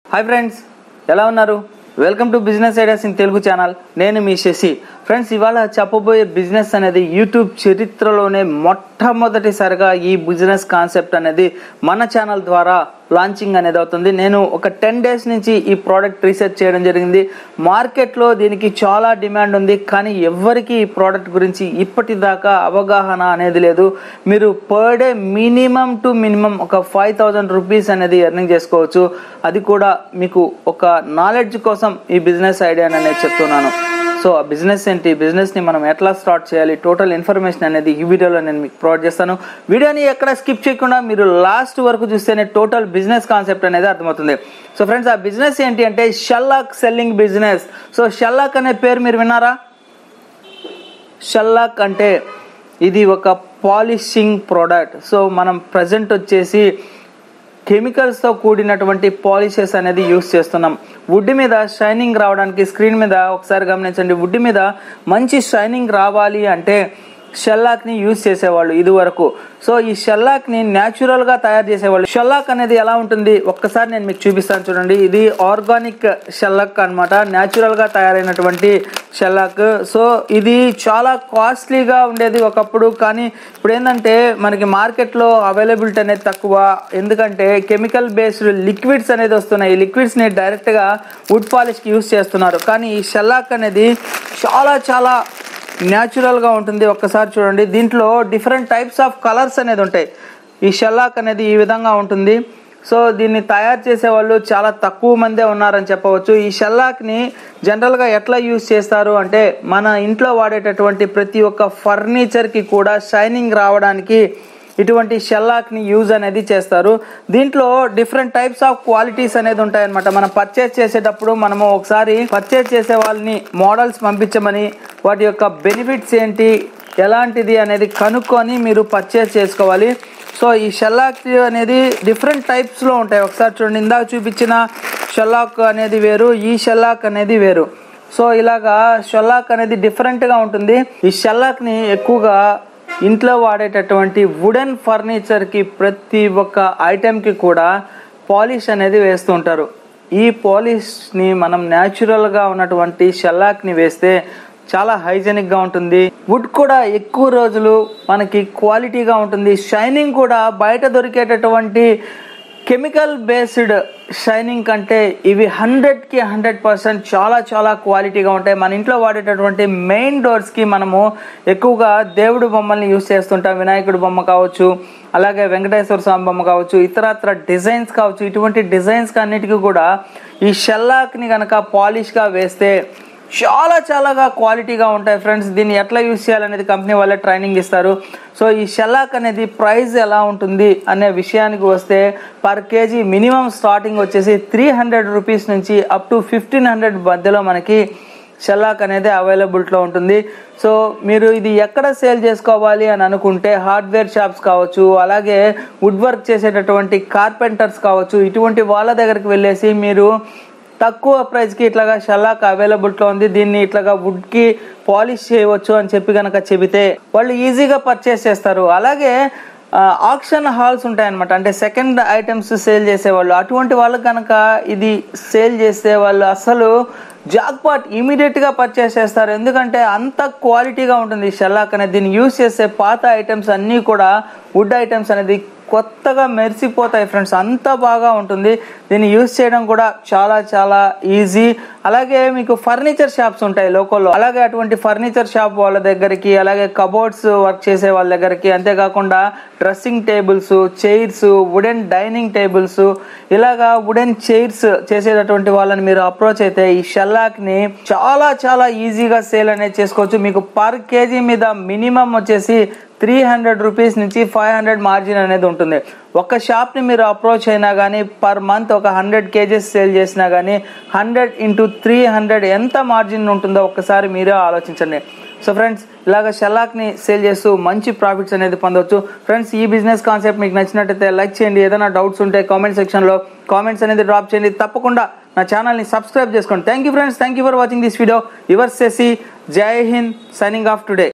hi friends ఎలా ఉన్నారు welcome to business ideas in Telugu channel నేను మీ శశి ఫ్రెండ్స్ ఇవాళ చెప్పబోయే బిజినెస్ అనేది యూట్యూబ్ చరిత్రలోనే మొట్టమొదటిసారిగా ఈ బిజినెస్ కాన్సెప్ట్ అనేది మన ఛానల్ ద్వారా లాంచింగ్ అనేది అవుతుంది నేను ఒక టెన్ డేస్ నుంచి ఈ ప్రోడక్ట్ రీసెర్చ్ చేయడం జరిగింది మార్కెట్లో దీనికి చాలా డిమాండ్ ఉంది కానీ ఎవ్వరికి ఈ ప్రోడక్ట్ గురించి ఇప్పటిదాకా అవగాహన అనేది లేదు మీరు per day minimum to minimum ఒక ఫైవ్ థౌజండ్ రూపీస్ అనేది ఎర్నింగ్ చేసుకోవచ్చు అది కూడా మీకు ఒక నాలెడ్జ్ కోసం ఈ బిజినెస్ ఐడియా అనేది చెప్తున్నాను సో ఆ బిజినెస్ ఏంటి బిజినెస్ని మనం ఎట్లా స్టార్ట్ చేయాలి టోటల్ ఇన్ఫర్మేషన్ అనేది ఈ వీడియోలో నేను మీకు ప్రొవైడ్ చేస్తాను వీడియోని ఎక్కడ స్కిప్ చేయకుండా మీరు లాస్ట్ వరకు చూస్తేనే టోటల్ బిజినెస్ కాన్సెప్ట్ అనేది అర్థమవుతుంది సో ఫ్రెండ్స్ ఆ బిజినెస్ ఏంటి అంటే shellac selling business so shellac అనే పేరు మీరు విన్నారా షల్లాక్ అంటే ఇది ఒక పాలిషింగ్ ప్రోడక్ట్ సో మనం ప్రజెంట్ వచ్చేసి కెమికల్స్తో కూడినటువంటి పాలిషెస్ అనేది యూస్ చేస్తున్నాం వుడ్ మీద షైనింగ్ రావడానికి స్క్రీన్ మీద ఒకసారి గమనించండి వుడ్ మీద మంచి షైనింగ్ రావాలి అంటే షెల్లాక్ని యూజ్ చేసేవాళ్ళు ఇది వరకు సో ఈ షెల్లాక్ని న్యాచురల్గా తయారు చేసేవాళ్ళు షెల్లాక్ అనేది ఎలా ఉంటుంది ఒక్కసారి నేను మీకు చూపిస్తాను చూడండి ఇది ఆర్గానిక్ షెల్లాక్ అనమాట న్యాచురల్గా తయారైనటువంటి షెల్లాక్ సో ఇది చాలా కాస్ట్లీగా ఉండేది ఒకప్పుడు కానీ ఇప్పుడు ఏంటంటే మనకి మార్కెట్లో అవైలబిలిటీ అనేది తక్కువ ఎందుకంటే కెమికల్ బేస్డ్ లిక్విడ్స్ అనేది వస్తున్నాయి ఈ లిక్విడ్స్ని డైరెక్ట్గా వుడ్ పాలిష్కి యూస్ చేస్తున్నారు కానీ ఈ షెల్లాక్ అనేది చాలా చాలా న్యాచురల్గా ఉంటుంది ఒక్కసారి చూడండి దీంట్లో డిఫరెంట్ టైప్స్ ఆఫ్ కలర్స్ అనేది ఉంటాయి ఈ షెల్లాక్ అనేది ఈ విధంగా ఉంటుంది సో దీన్ని తయారు చేసే వాళ్ళు చాలా తక్కువ మందే ఉన్నారని చెప్పవచ్చు ఈ షెల్లాక్ని జనరల్గా ఎట్లా యూజ్ చేస్తారు అంటే మన ఇంట్లో వాడేటటువంటి ప్రతి ఒక్క ఫర్నిచర్కి కూడా షైనింగ్ రావడానికి ఇటువంటి షెల్లాక్ని యూజ్ అనేది చేస్తారు దీంట్లో డిఫరెంట్ టైప్స్ ఆఫ్ క్వాలిటీస్ అనేది ఉంటాయన్నమాట మనం పర్చేస్ చేసేటప్పుడు మనము ఒకసారి పర్చేస్ చేసే వాళ్ళని మోడల్స్ పంపించమని వాటి యొక్క బెనిఫిట్స్ ఏంటి ఎలాంటిది అనేది కనుక్కొని మీరు పర్చేస్ చేసుకోవాలి సో ఈ షెల్లాక్ అనేది డిఫరెంట్ టైప్స్లో ఉంటాయి ఒకసారి చూడండి ఇందాక చూపించిన షెల్లాక్ అనేది వేరు ఈ షెల్లాక్ అనేది వేరు సో ఇలాగా షెల్లాక్ అనేది డిఫరెంట్గా ఉంటుంది ఈ షెల్లాక్ని ఎక్కువగా ఇంట్లో వాడేటటువంటి వుడెన్ ఫర్నిచర్కి ప్రతి ఒక్క ఐటెంకి కూడా పాలిష్ అనేది వేస్తూ ఉంటారు ఈ పాలిష్ని మనం న్యాచురల్గా ఉన్నటువంటి షెల్లాక్ని వేస్తే చాలా హైజెనిక్గా ఉంటుంది వుడ్ కూడా ఎక్కువ రోజులు మనకి క్వాలిటీగా ఉంటుంది షైనింగ్ కూడా బయట దొరికేటటువంటి కెమికల్ బేస్డ్ షైనింగ్ కంటే ఇవి హండ్రెడ్కి హండ్రెడ్ పర్సెంట్ చాలా చాలా క్వాలిటీగా ఉంటాయి మన ఇంట్లో వాడేటటువంటి మెయిన్ డోర్స్కి మనము ఎక్కువగా దేవుడు బొమ్మల్ని యూస్ చేస్తుంటాం వినాయకుడు బొమ్మ కావచ్చు అలాగే వెంకటేశ్వర స్వామి బొమ్మ కావచ్చు ఇతరత్ర డిజైన్స్ కావచ్చు ఇటువంటి డిజైన్స్ అన్నిటికీ కూడా ఈ షెల్లాక్ని కనుక పాలిష్గా వేస్తే చాలా చాలాగా క్వాలిటీగా ఉంటాయి ఫ్రెండ్స్ దీన్ని ఎట్లా యూస్ చేయాలనేది కంపెనీ వాళ్ళే ట్రైనింగ్ ఇస్తారు సో ఈ షెల్లాక్ అనేది ప్రైస్ ఎలా ఉంటుంది అనే విషయానికి వస్తే పర్ కేజీ మినిమం స్టార్టింగ్ వచ్చేసి త్రీ హండ్రెడ్ రూపీస్ నుంచి అప్ టు ఫిఫ్టీన్ హండ్రెడ్ మధ్యలో మనకి షెల్లాక్ అనేది అవైలబిలిటీలో ఉంటుంది సో మీరు ఇది ఎక్కడ సేల్ చేసుకోవాలి అని అనుకుంటే హార్డ్వేర్ షాప్స్ కావచ్చు అలాగే వుడ్ వర్క్ చేసేటటువంటి కార్పెంటర్స్ కావచ్చు ఇటువంటి వాళ్ళ దగ్గరికి వెళ్ళేసి మీరు తక్కువ ప్రైస్కి ఇట్లాగా షల్లాక్ అవైలబిలిటీలో ఉంది దీన్ని ఇట్లాగా వుడ్కి పాలిష్ చేయవచ్చు అని చెప్పి కనుక చెబితే వాళ్ళు ఈజీగా పర్చేస్ చేస్తారు అలాగే ఆక్షన్ హాల్స్ ఉంటాయన్నమాట అంటే సెకండ్ ఐటమ్స్ సేల్ చేసేవాళ్ళు అటువంటి వాళ్ళకి కనుక ఇది సేల్ చేసే వాళ్ళు అసలు జాక్పాట్ ఇమీడియట్గా పర్చేస్ చేస్తారు ఎందుకంటే అంత క్వాలిటీగా ఉంటుంది షెల్లాక్ అనేది దీన్ని యూస్ చేసే పాత ఐటమ్స్ అన్నీ కూడా వుడ్ ఐటమ్స్ అనేది కొత్తగా మెరిసిపోతాయి ఫ్రెండ్స్ అంత బాగా ఉంటుంది దీన్ని యూస్ చేయడం కూడా చాలా చాలా ఈజీ అలాగే మీకు ఫర్నిచర్ షాప్స్ ఉంటాయి లోకల్లో అలాగే అటువంటి ఫర్నిచర్ షాప్ వాళ్ళ దగ్గరికి అలాగే కబోర్డ్స్ వర్క్ చేసే వాళ్ళ దగ్గరికి అంతేకాకుండా dressing tables chairs wooden dining tables ఇలాగా వుడెన్ చైర్స్ చేసేటటువంటి వాళ్ళని మీరు అప్రోచ్ అయితే ఈ షెల్లాక్ని చాలా చాలా ఈజీగా సేల్ అనేది చేసుకోవచ్చు మీకు పర్ కేజీ మీద మినిమం వచ్చేసి త్రీ హండ్రెడ్ రూపీస్ నుంచి ఫైవ్ హండ్రెడ్ మార్జిన్ అనేది ఉంటుంది ఒక షాప్ని మీరు అప్రోచ్ అయినా కానీ పర్ మంత్ ఒక హండ్రెడ్ కేజెస్ సేల్ చేసినా కానీ హండ్రెడ్ ఇంటూ త్రీ హండ్రెడ్ ఎంత మార్జిన్ ఉంటుందో ఒక్కసారి మీరే ఆలోచించండి సో ఫ్రెండ్స్ ఇలాగ షెల్లాక్ని సేల్ చేస్తూ మంచి ప్రాఫిట్స్ అనేది పొందవచ్చు ఫ్రెండ్స్ ఈ బిజినెస్ కాన్సెప్ట్ మీకు నచ్చినట్టయితే లైక్ చేయండి ఏదైనా డౌట్స్ ఉంటే కామెంట్ సెక్షన్లో కామెంట్స్ అనేది డ్రాప్ చేయండి తప్పకుండా నా ఛానల్ని సబ్స్క్రైబ్ చేసుకోండి thank you friends thank you for watching this video your Sasi Jai Hind signing off today